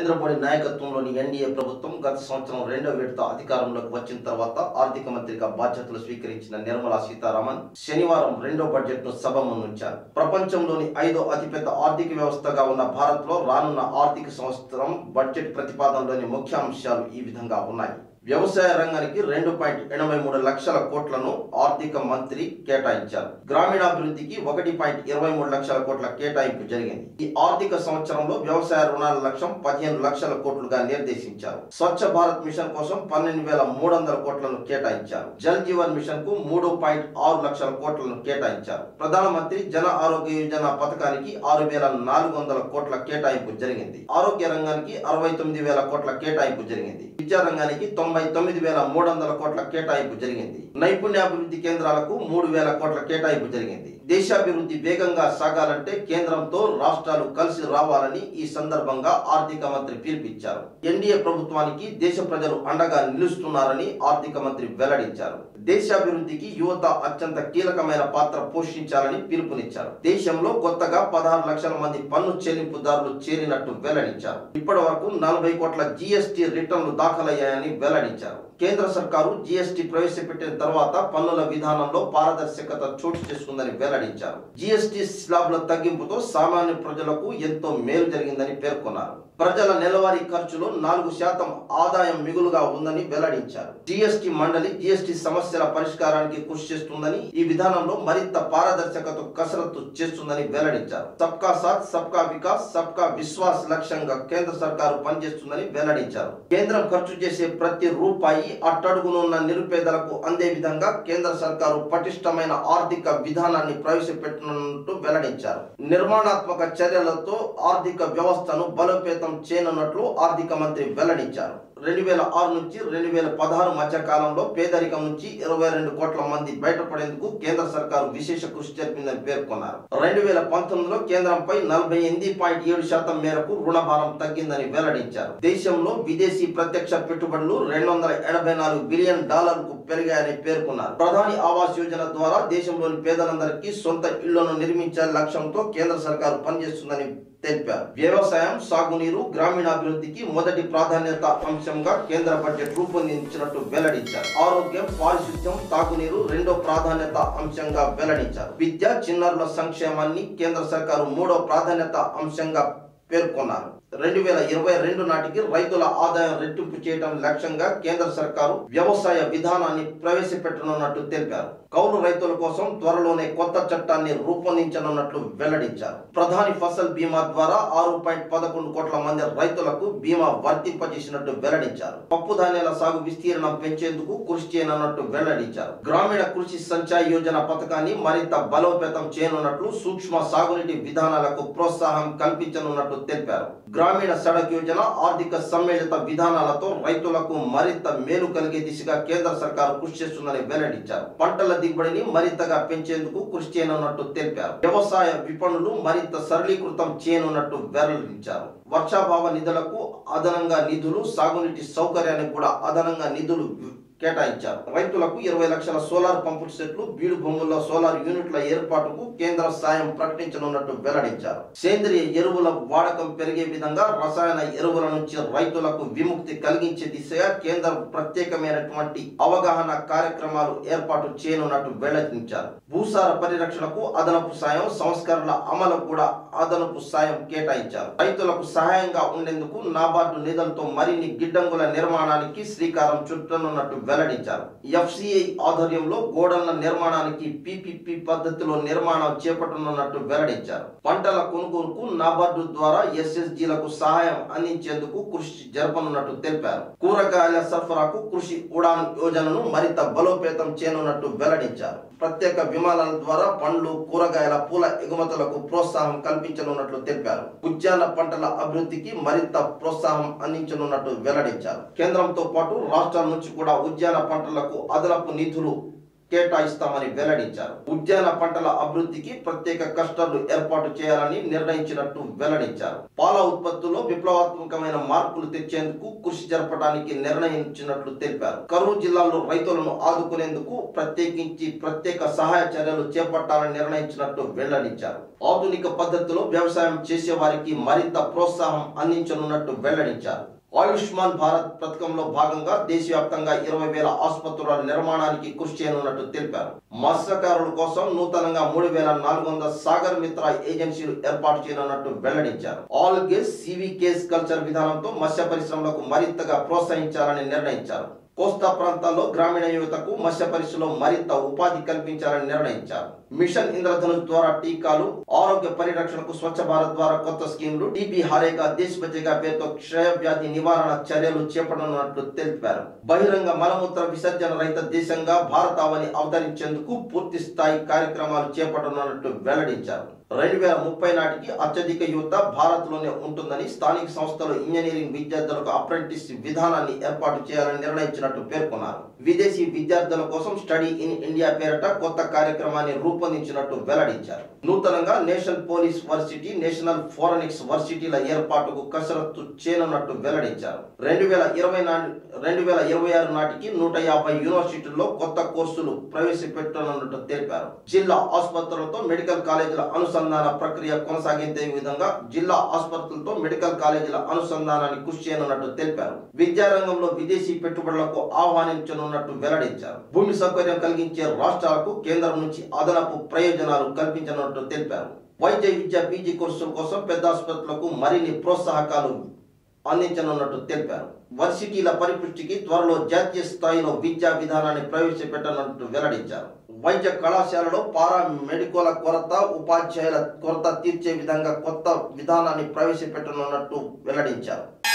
నరేంద్ర మోడీ నాయకత్వంలోని ఎన్డీఏ ప్రభుత్వం గత సంవత్సరం రెండో విడత అధికారంలోకి వచ్చిన తర్వాత ఆర్థిక మంత్రిగా బాధ్యతలు స్వీకరించిన నిర్మలా సీతారామన్ శనివారం రెండో బడ్జెట్ ను సభ ముందుంచారు ప్రపంచంలోని ఐదో అతిపెద్ద ఆర్థిక వ్యవస్థగా ఉన్న భారత్ లో రానున్న ఆర్థిక సంవత్సరం బడ్జెట్ ప్రతిపాదనలోని ముఖ్య అంశాలు ఈ విధంగా ఉన్నాయి వ్యవసాయ రంగానికి రెండు పాయింట్ ఎనభై మూడు లక్షల కోట్లను ఆర్థిక మంత్రి కేటాయించారు గ్రామీణాభివృద్ధికి ఒకటి పాయింట్ ఇరవై మూడు లక్షల కోట్ల కేటాయింపు జరిగింది ఈ ఆర్థిక సంవత్సరంలో వ్యవసాయ రుణాల లక్ష్యం పదిహేను లక్షల కోట్లుగా నిర్దేశించారు స్వచ్ఛ భారత్ మిషన్ కోసం పన్నెండు వేల మూడు వందల కోట్లను కేటాయించారు జల్ జీవన్ మిషన్ కు మూడు పాయింట్ ఆరు లక్షల కోట్లను కేటాయించారు ప్రధానమంత్రి జన ఆరోగ్య యోజన పథకానికి ఆరు వేల నాలుగు వందల కోట్ల కేటాయింపు జరిగింది ఆరోగ్య రంగానికి అరవై తొమ్మిది వేల కోట్ల కేటాయింపు జరిగింది విద్యా రంగానికి తొంభై తొమ్మిది వేల మూడు వందల కోట్ల కేటాయింపు జరిగింది నైపుణ్యాభివృద్ధి కేంద్రాలకు మూడు వేల కోట్ల కేటాయింపు జరిగింది దేశాభివృద్ధి వేగంగా సాగాలంటే కేంద్రంతో రాష్ట్రాలు కలిసి రావాలని ఈ సందర్భంగా ఆర్థిక మంత్రి పిలుపిచ్చారు ఎన్డీఏ ప్రభుత్వానికి దేశ ప్రజలు అండగా నిలుస్తున్నారని ఆర్థిక మంత్రి వెల్లడించారు దేశాభివృద్ధికి యువత అత్యంత కీలకమైన పాత్ర పోషించాలని పిలుపునిచ్చారు దేశంలో కొత్తగా పదహారు లక్షల మంది పన్ను చెల్లింపుదారులు చేరినట్టు వెల్లడించారు ఇప్పటి వరకు నలభై కోట్ల జీఎస్టీ రిటర్న్లు దాఖలయ్యాయని వెల్లడించారు కేంద్ర సర్కారు జీఎస్టీ ప్రవేశపెట్టిన తర్వాత పన్నుల విధానంలో పారదర్శకత చోటు చేసుకుందని వెల్లడించారు జీఎస్టీ స్లాబ్ల తగ్గింపుతో సామాన్య ప్రజలకు ఎంతో మేలు జరిగిందని పేర్కొన్నారు ప్రజల నెలవారీ ఖర్చులో నాలుగు శాతం ఆదాయం మిగులుగా ఉందని వెల్లడించారు జీఎస్టీ మండలి జీఎస్టీ సమస్యల పరిష్కారానికి కృషి చేస్తుందని ఈ విధానంలో మరింత పారదర్శకత కసరత్తు చేస్తుందని వెల్లడించారు సబ్కా సాత్ సబ్కా వికాస్ సబ్కా విశ్వాస్ లక్ష్యంగా కేంద్ర సర్కారు పనిచేస్తుందని వెల్లడించారు కేంద్రం ఖర్చు చేసే ప్రతి రూపాయి అట్టడుగునున్న నిరుపేదలకు అందే విధంగా కేంద్ర సర్కారు పటిష్టమైన ఆర్థిక విధానాన్ని ప్రవేశపెట్టనున్నట్టు వెల్లడించారు నిర్మాణాత్మక చర్యలతో ఆర్థిక వ్యవస్థను బలోపేతం చేయనున్నట్లు ఆర్థిక మంత్రి వెల్లడించారు రెండు వేల ఆరు నుంచి రెండు వేల పదహారు మధ్య కాలంలో పేదరికం నుంచి ఇరవై రెండు కోట్ల మంది బయటపడేందుకు కేంద్ర సర్కారు విశేష కృషి జరిపిందని పేర్కొన్నారు రెండు వేల పంతొమ్మిదిలో కేంద్రంపై నలభై ఎనిమిది పాయింట్ ఏడు శాతం మేరకు రుణభారం తగ్గిందని వెల్లడించారు దేశంలో విదేశీ ప్రత్యక్ష పెట్టుబడులు రెండు వందల ఎనభై నాలుగు బిలియన్ డాలర్లకు పెరిగాయని పేర్కొన్నారు ప్రధాని ఆవాస్ యోజన ద్వారా దేశంలోని పేదలందరికీ సొంత ఇళ్లను నిర్మించే లక్ష్యంతో కేంద్ర సర్కారు పనిచేస్తుందని తెలిపారు వ్యవసాయం సాగునీరు గ్రామీణాభివృద్ధికి మొదటి ప్రాధాన్యత అంశంగా కేంద్ర బడ్జెట్ రూపొందించినట్టు వెల్లడించారు ఆరోగ్యం పారిశుద్ధ్యం తాగునీరు రెండో ప్రాధాన్యత అంశంగా వెల్లడించారు విద్య చిన్నారుల సంక్షేమాన్ని కేంద్ర సర్కారు మూడో ప్రాధాన్యత అంశంగా పేర్కొన్నారు రెండు వేల ఇరవై రెండు నాటికి రైతుల ఆదాయం రెట్టింపు చేయడం లక్ష్యంగా కేంద్ర సర్కారు వ్యవసాయ విధానాన్ని ప్రవేశపెట్టనున్నట్టు తెలిపారు కౌలు రైతుల కోసం త్వరలోనే కొత్త చట్టాన్ని రూపొందించనున్నట్లు వెల్లడించారు ప్రధాని ఫసల్ బీమా ద్వారా ఆరు పాయింట్ పదకొండు కోట్ల మంది రైతులకు బీమా వర్తింపజేసినట్టు వెల్లడించారు పప్పు ధాన్యాల సాగు విస్తీర్ణం పెంచేందుకు కృషి చేయనున్నట్టు వెల్లడించారు గ్రామీణ కృషి సంచాయ్ యోజన పథకాన్ని మరింత బలోపేతం చేయనున్నట్లు సూక్ష్మ సాగునీటి విధానాలకు ప్రోత్సాహం కల్పించనున్నట్టు తెలిపారు గ్రామీణ సడక్ యోజన ఆర్థిక సమ్మిళిత విధానాలతో రైతులకు మరింత మేలు కలిగే దిశగా కేంద్ర సర్కారు కృషి చేస్తుందని వెల్లడించారు పంటల దిగుబడిని మరింతగా పెంచేందుకు కృషి చేయనున్నట్టు తెలిపారు వ్యవసాయ విపణులు మరింత సరళీకృతం చేయనున్నట్టు వెల్లడించారు వర్షాభావ నిధులకు అదనంగా నిధులు సాగునీటి సౌకర్యానికి కూడా అదనంగా నిధులు కేటాయించారు రైతులకు ఇరవై లక్షల సోలార్ పంపు సెట్లు బీడు భూముల్లో సోలార్ యూనిట్ల ఏర్పాటుకు కేంద్ర సాయం ప్రకటించనున్నట్టు వెల్లడించారు సేంద్రియ ఎరువుల వాడకం పెరిగే విధంగా రసాయన ఎరువుల నుంచి రైతులకు విముక్తి కలిగించే దిశగా కేంద్రం ప్రత్యేకమైనటువంటి అవగాహన కార్యక్రమాలు ఏర్పాటు చేయనున్నట్టు వెల్లడించారు భూసార పరిరక్షణకు అదనపు సాయం సంస్కరణల అమలు కూడా అదనపు సాయం కేటాయించారు రైతులకు సహాయంగా ఉండేందుకు నాబార్డు నిధులతో మరిన్ని గిడ్డంగుల నిర్మాణానికి శ్రీకారం చుట్టనున్నట్టు వెల్లడించారు ఎఫ్సిఐ ఆధ్వర్యంలో గోడల నిర్మాణానికి పిపిపి పద్ధతిలో నిర్మాణం చేపట్టనున్నట్టు వెల్లడించారు పంటల కొనుగోలుకు నాబార్డు ద్వారా ఎస్ఎస్జీలకు సహాయం అందించేందుకు కృషి జరపనున్నట్టు తెలిపారు కూరగాయల సరఫరాకు కృషి ఉడాన్ యోజనను మరింత బలోపేతం చేయనున్నట్టు వెల్లడించారు ప్రత్యేక విమానాల ద్వారా పండ్లు కూరగాయల పూల ఎగుమతులకు ప్రోత్సాహం కల్పించనున్నట్లు తెలిపారు ఉద్యాన పంటల అభివృద్ధికి మరింత ప్రోత్సాహం అందించనున్నట్టు వెల్లడించారు కేంద్రంతో పాటు రాష్ట్రాల నుంచి కూడా ఉద్యాన పంటలకు అదనపు నిధులు కేటాయిస్తామని వెల్లడించారు ఉద్యాన పంటల అభివృద్ధికి ప్రత్యేక క్లస్టర్లు ఏర్పాటు చేయాలని నిర్ణయించినట్టు వెల్లడించారు పాల ఉత్పత్తుల్లో విప్లవాత్మకమైన మార్పులు తెచ్చేందుకు కృషి జరపడానికి నిర్ణయించినట్లు తెలిపారు కరూరు జిల్లాలో రైతులను ఆదుకునేందుకు ప్రత్యేకించి ప్రత్యేక సహాయ చర్యలు చేపట్టాలని నిర్ణయించినట్టు వెల్లడించారు ఆధునిక పద్ధతిలో వ్యవసాయం చేసే వారికి మరింత ప్రోత్సాహం అందించనున్నట్టు వెల్లడించారు ఆయుష్మాన్ భారత్ పథకంలో భాగంగా దేశవ్యాప్తంగా ఇరవై వేల ఆసుపత్రుల నిర్మాణానికి కృషి చేయనున్నట్టు తెలిపారు మత్స్యకారుల కోసం నూతనంగా మూడు వేల నాలుగు వందల సాగర్ మిత్ర ఏజెన్సీలు ఏర్పాటు చేయనున్నట్టు వెల్లడించారు ఆల్ గేస్ సివి కేస్ కల్చర్ విధానంతో మత్స్య పరిశ్రమలకు మరింతగా ప్రోత్సహించాలని నిర్ణయించారు కోస్తా ప్రాంతాల్లో గ్రామీణ యువతకు మత్స్య పరిశ్రమలో మరింత ఉపాధి కల్పించాలని నిర్ణయించారు మిషన్ ఇంద్రధనుష్ ద్వారా టీకాలు ఆరోగ్య పరిరక్షణకు స్వచ్ఛ భారత్ ద్వారా కొత్త స్కీములు టీబీ హారేగా దేశ్ బచేగా పేరుతో క్షయ వ్యాధి నివారణ చర్యలు చేపట్టనున్నట్లు తెలిపారు బహిరంగ మలమూత్ర విసర్జన రహిత దేశంగా భారతావని అవతరించేందుకు పూర్తి స్థాయి కార్యక్రమాలు చేపట్టనున్నట్లు వెల్లడించారు రెండు వేల ముప్పై నాటికి అత్యధిక యువత భారత్ లోనే ఉంటుందని స్థానిక సంస్థలు ఇంజనీరింగ్ విద్యార్థులకు అప్రెంటిస్ విధానాన్ని ఏర్పాటు చేయాలని నిర్ణయించినట్టు పేర్కొన్నారు విదేశీ విద్యార్థుల కోసం స్టడీ ఇన్ ఇండియా పేరట కొత్త కార్యక్రమాన్ని రూపొందించినట్టు వెల్లడించారు నూతనంగా national police varsity national forensic వర్సిటీల ఏర్పాటుకు కసరత్తు చేయనున్నట్టు వెల్లడించారు రెండు వేల ఇరవై రెండు వేల ఇరవై ఆరు నాటికి నూట యాభై యూనివర్సిటీల్లో కొత్త కోర్సులు ప్రవేశపెట్టనున్నట్టు తెలిపారు జిల్లా ఆసుపత్రులతో మెడికల్ కాలేజీల అనుసంధాన ప్రక్రియ కొనసాగించే విధంగా జిల్లా ఆసుపత్రులతో మెడికల్ కాలేజీల అనుసంధానాన్ని కృషి చేయనున్నట్టు తెలిపారు విద్యారంగంలో విదేశీ పెట్టుబడులకు ఆహ్వానించనున్నట్టు వెల్లడించారు భూమి సౌకర్యం కలిగించే రాష్ట్రాలకు కేంద్రం నుంచి అదనపు ప్రయోజనాలు కల్పించనున్నట్టు తెలిపారు వైద్య విద్య పీజీ కోర్సుల కోసం పెద్ద ఆసుపత్రులకు మరిన్ని ప్రోత్సాహకాలు అందించనున్నట్టు తెలిపారు వర్సిటీల పరిపుష్టికి త్వరలో జాతీయ స్థాయిలో విద్యా విధానాన్ని ప్రవేశపెట్టనున్నట్టు వెల్లడించారు వైద్య కళాశాలలో పారా మెడికోల కొరత ఉపాధ్యాయుల కొరత తీర్చే విధంగా కొత్త విధానాన్ని ప్రవేశపెట్టనున్నట్టు వెల్లడించారు